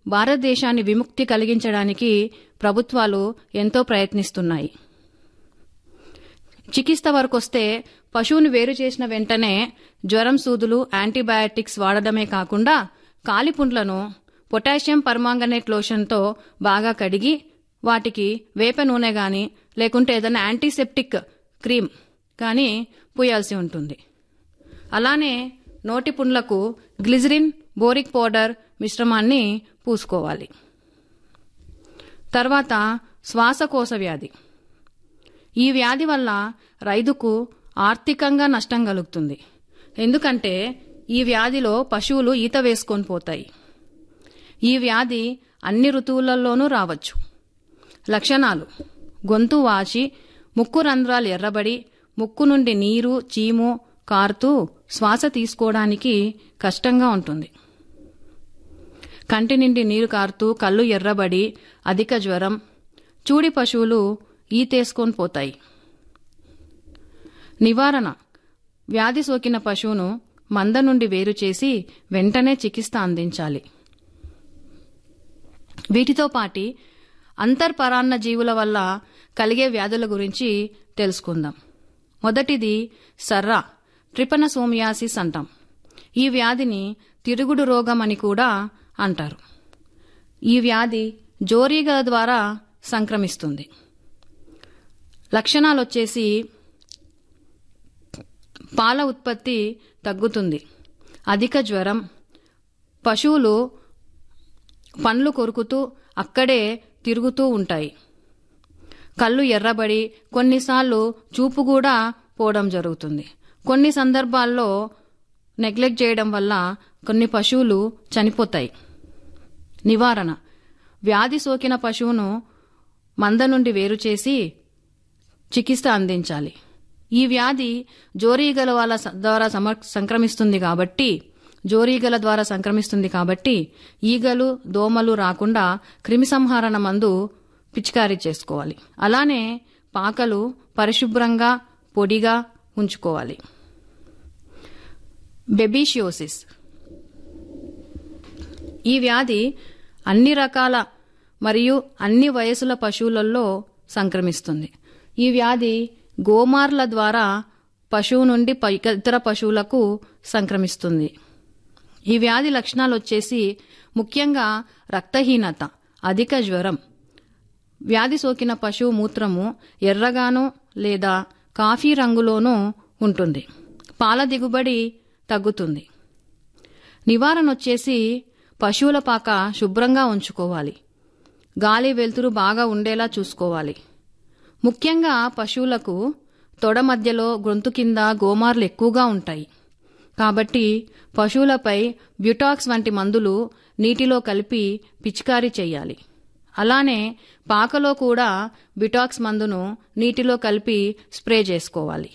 భారతదేశాన్ని విముక్తి కలిగించడానికి ప్రభుత్వాలు ఎంతో ప్రయత్నిస్తున్నాయి చికిత్స వరకొస్తే పశువుని వేరు చేసిన వెంటనే జ్వరం సూదులు యాంటీబయాటిక్స్ వాడడమే కాకుండా కాలిపుండ్లను పొటాషియం పర్మాంగనేట్ లోషన్తో బాగా కడిగి వాటికి వేప నూనె గాని లేకుంటే ఏదైనా యాంటీసెప్టిక్ క్రీమ్ కానీ పూయాల్సి ఉంటుంది అలానే నోటి పుండ్లకు గ్లిజరిన్ బోరిక్ పౌడర్ మిశ్రమాన్ని పూసుకోవాలి తర్వాత శ్వాసకోశ వ్యాధి ఈ వ్యాధి వల్ల రైతుకు ఆర్థికంగా నష్టం కలుగుతుంది ఎందుకంటే ఈ వ్యాధిలో పశువులు ఈత వేసుకొని పోతాయి ఈ వ్యాధి అన్ని ఋతువులలోనూ రావచ్చు లక్షణాలు గొంతు వాచి ముక్కు రంధ్రాలు ఎర్రబడి ముక్కు నుండి నీరు చీము కారుతూ శ్వాస తీసుకోవడానికి కష్టంగా ఉంటుంది కంటి నుండి నీరు కారుతూ కళ్ళు ఎర్రబడి అధిక జ్వరం చూడి పశువులు ఈతేసుకొని పోతాయి నివారణ వ్యాధి సోకిన పశువును మంద నుండి వేరు చేసి వెంటనే చికిత్స అందించాలి వీటితో పాటి అంతర్పరాన్న జీవుల వల్ల కలిగే వ్యాధుల గురించి తెలుసుకుందాం మొదటిది సర్రా ట్రిపనసోమియాసిస్ అంటాం ఈ వ్యాధిని తిరుగుడు రోగం అని కూడా అంటారు ఈ వ్యాధి జోరీగల ద్వారా సంక్రమిస్తుంది లక్షణాలు వచ్చేసి పాల ఉత్పత్తి తగ్గుతుంది అధిక జ్వరం పశువులు పండ్లు కొరుకుతూ అక్కడే తిరుగుతూ ఉంటాయి కళ్ళు ఎర్రబడి కొన్నిసార్లు చూపు కూడా పోవడం జరుగుతుంది కొన్ని సందర్భాల్లో నెగ్లెక్ట్ చేయడం వల్ల కొన్ని పశువులు చనిపోతాయి నివారణ వ్యాధి సోకిన పశువును మంద నుండి వేరు చేసి చికిత్స అందించాలి ఈ వ్యాధి జోరీగల వాళ్ళ స- ద్వారా సమ- సంక్రమిస్తుంది కాబట్టి జోరీగల ద్వారా సంక్రమిస్తుంది కాబట్టి ఈగలు దోమలు రాకుండా క్రిమిసంహారణ మందు పిచికారీ చేసుకోవాలి అలానే పాకలు పరిశుభ్రంగా పొడిగా ఉంచుకోవాలి బెబీషియోసిస్ ఈ వ్యాధి అన్ని రకాల మరియు అన్ని వయసుల పశువులలో సంక్రమిస్తుంది ఈ వ్యాధి గోమార్ల ద్వారా పశువు నుండి ప- ఇతర పశువులకు సంక్రమిస్తుంది ఈ వ్యాధి లక్షణాలు వచ్చేసి ముఖ్యంగా రక్తహీనత అధిక జ్వరం వ్యాధి సోకిన పశువు మూత్రము ఎర్రగానో లేదా కాఫీ రంగులోనూ ఉంటుంది పాల దిగుబడి తగ్గుతుంది నివారణ వచ్చేసి పశువుల పాక శుభ్రంగా ఉంచుకోవాలి గాలి వెలుతురు బాగా ఉండేలా చూసుకోవాలి ముఖ్యంగా పశువులకు తొడ మధ్యలో గొంతు కింద గోమార్లు ఎక్కువగా ఉంటాయి కాబట్టి పశువులపై బ్యూటాక్స్ వంటి మందులు నీటిలో కలిపి పిచికారీ చేయాలి అలానే పాకలో కూడా బ్యూటాక్స్ మందును నీటిలో కలిపి స్ప్రే చేసుకోవాలి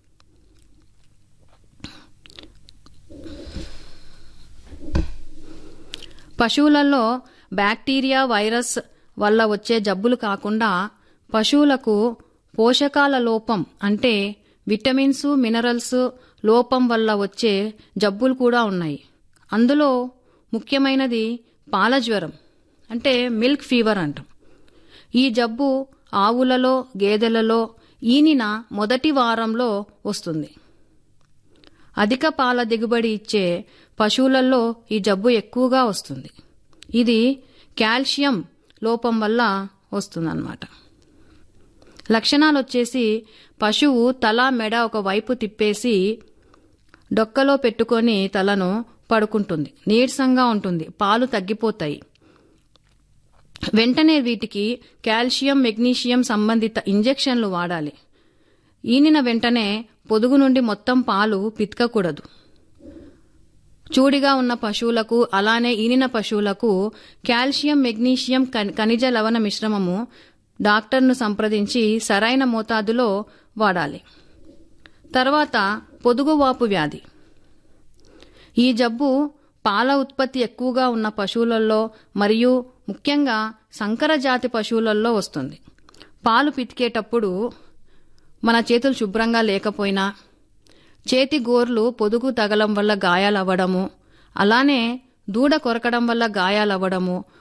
పశువులలో బ్యాక్టీరియా వైరస్ వల్ల వచ్చే జబ్బులు కాకుండా పశువులకు పోషకాల లోపం అంటే విటమిన్స్ మినరల్స్ లోపం వల్ల వచ్చే జబ్బులు కూడా ఉన్నాయి అందులో ముఖ్యమైనది పాల జ్వరం అంటే మిల్క్ ఫీవర్ అంటాం ఈ జబ్బు ఆవులలో గేదెలలో ఈనిన మొదటి వారంలో వస్తుంది అధిక పాల దిగుబడి ఇచ్చే పశువులలో ఈ జబ్బు ఎక్కువగా వస్తుంది ఇది కాల్షియం లోపం వల్ల వస్తుందన్నమాట లక్షణాలు వచ్చేసి పశువు తల మెడ ఒక వైపు తిప్పేసి డొక్కలో పెట్టుకొని తలను పడుకుంటుంది నీరసంగా ఉంటుంది పాలు తగ్గిపోతాయి వెంటనే వీటికి కాల్షియం మెగ్నీషియం సంబంధిత ఇంజెక్షన్లు వాడాలి ఈనిన వెంటనే పొదుగు నుండి మొత్తం పాలు పితకకూడదు చూడిగా ఉన్న పశువులకు అలానే ఈనిన పశువులకు కాల్షియం మెగ్నీషియం ఖని- ఖనిజ లవణ మిశ్రమము డాక్టర్ను సంప్రదించి సరైన మోతాదులో వాడాలి తర్వాత పొదుగువాపు వ్యాధి ఈ జబ్బు పాల ఉత్పత్తి ఎక్కువగా ఉన్న పశువులలో మరియు ముఖ్యంగా సంకర జాతి పశువులలో వస్తుంది పాలు పితికేటప్పుడు మన చేతులు శుభ్రంగా లేకపోయినా చేతి గోర్లు పొదుగు తగలం వల్ల గాయాలవ్వడము అలానే దూడ కొరకడం వల్ల గాయాలవ్వడము